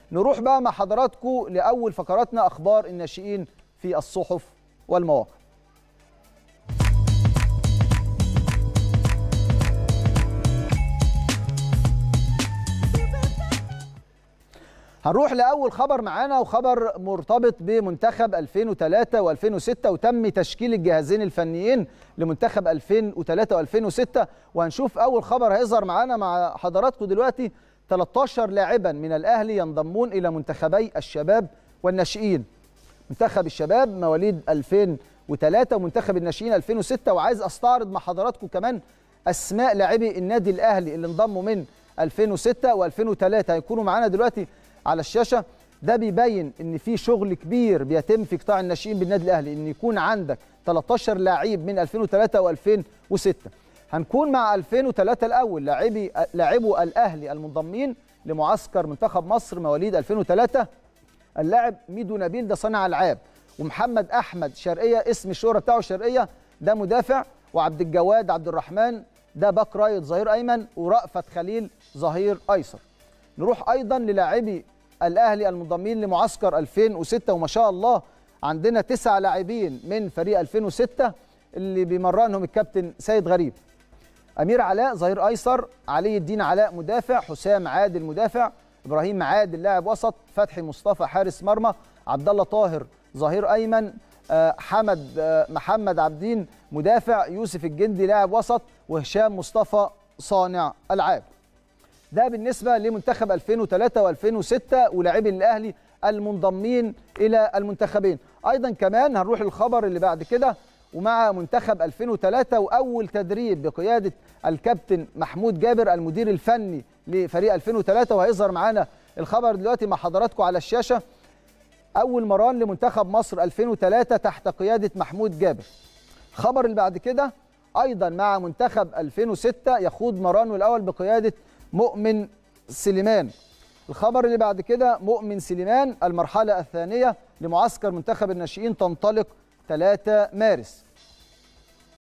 نروح بقى مع حضراتكم لاول فقراتنا اخبار الناشئين في الصحف والمواقع هنروح لاول خبر معانا وخبر مرتبط بمنتخب 2003 و2006 وتم تشكيل الجهازين الفنيين لمنتخب 2003 و2006 وهنشوف اول خبر هيظهر معانا مع حضراتكم دلوقتي 13 لاعبا من الاهلي ينضمون الى منتخبي الشباب والناشئين منتخب الشباب مواليد 2003 ومنتخب الناشئين 2006 وعايز استعرض مع حضراتكم كمان اسماء لاعبي النادي الاهلي اللي انضموا من 2006 و2003 هيكونوا معانا دلوقتي على الشاشه ده بيبين ان في شغل كبير بيتم في قطاع الناشئين بالنادي الاهلي ان يكون عندك 13 لعيب من 2003 و2006 هنكون مع 2003 الاول لاعبي لاعبو الاهلي المنضمين لمعسكر منتخب مصر مواليد 2003 اللاعب ميدو نبيل ده صانع العاب ومحمد احمد شرقيه اسم الشهره بتاعه شرقيه ده مدافع وعبد الجواد عبد الرحمن ده باك رايت ظهير ايمن ورأفت خليل ظهير ايسر نروح ايضا للاعبي الاهلي المنضمين لمعسكر 2006 وما شاء الله عندنا تسع لاعبين من فريق 2006 اللي بيمرنهم الكابتن سيد غريب امير علاء ظهير ايسر علي الدين علاء مدافع حسام عادل مدافع ابراهيم عادل لاعب وسط فتحي مصطفى حارس مرمى عبد الله طاهر ظهير ايمن حمد محمد عبدين مدافع يوسف الجندي لاعب وسط وهشام مصطفى صانع العاب ده بالنسبه لمنتخب 2003 و2006 ولاعبي الاهلي المنضمين الى المنتخبين ايضا كمان هنروح الخبر اللي بعد كده ومع منتخب 2003 واول تدريب بقياده الكابتن محمود جابر المدير الفني لفريق 2003 وهيظهر معانا الخبر دلوقتي مع حضراتكم على الشاشه اول مران لمنتخب مصر 2003 تحت قياده محمود جابر الخبر اللي بعد كده ايضا مع منتخب 2006 يخوض مرانه الاول بقياده مؤمن سليمان الخبر اللي بعد كده مؤمن سليمان المرحله الثانيه لمعسكر منتخب الناشئين تنطلق 3 مارس